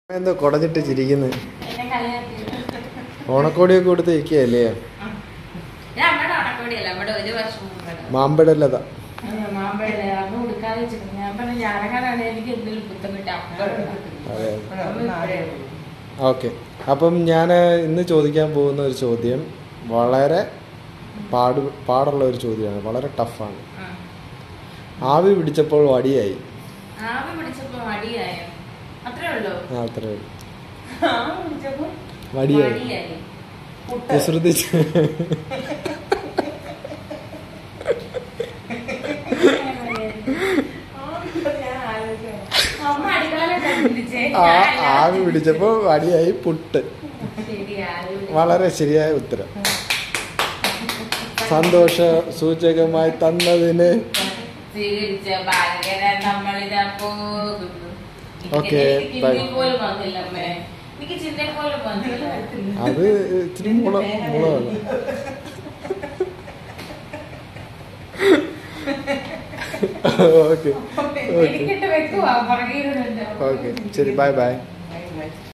എന്തോ കുടഞ്ഞിട്ട് ചിരിക്കുന്നത് എന്നെ കളിയാക്കി ഓണക്കോടിയൊക്കെ കൊടുത്ത് ഇരിക്കുകയല്ലേ ഞാൻ അമ്മയുടെ ഉണക്കോടിയല്ല അമ്മയുടെ ഒരു വർഷം മുമ്പാണ് മാമ്പഴല്ലതാ മാമ്പഴല്ലേ അമ്മ കൊടുക്കാതെ വെച്ചിരുന്നു ഞാൻ പറഞ്ഞു ഞാനങ്ങനാണ് എനിക്ക് എന്തെങ്കിലും ബുദ്ധിമുട്ട് അതെ ഓക്കെ അപ്പം ഞാൻ ഇന്ന് ചോദിക്കാൻ പോകുന്ന ഒരു ചോദ്യം വളരെ പാട് പാടുള്ള ഒരു ചോദ്യമാണ് വളരെ ടഫാണ് ആവി പിടിച്ചപ്പോൾ വടിയായി ആവി പിടിച്ചപ്പോ മടിയായോ അത്രേ ഉള്ളൂ ആ അത്രേ ഉള്ളൂ ആവി പിടിച്ചപ്പോ മടിയായി മടിയായി വിശ്രുതിച്ച് അമ്മ അടുക്കളയിലെ കണ്ടുപിടിച്ചേ ആ ആവി പിടിച്ചപ്പോൾ വടിയായി പുട്ട് ശരി ആവി പിടിച്ചു. വളരെ ശരിയായ ഉത്തരം സന്തോഷ സൂചകമായി തന്നതിന് സ്വീകരിച്ച ഭയങ്കര നമ്മളിതാ പോകുന്നു Okay, എനിക്ക് bye. ചിന്തയിൽ പോലും വന്നില്ല അമ്മേ എനിക്ക് ചിന്തയിൽ പോലും വന്നില്ല അത് ഇച്ചിരി മുള മുളകല്ല ഓക്കെ ഓക്കെ എനിക്കിട്ട് വെക്കുവാ പുറകെ ഇരുന്നുണ്ട് ഓക്കെ ശരി ബൈ ബൈ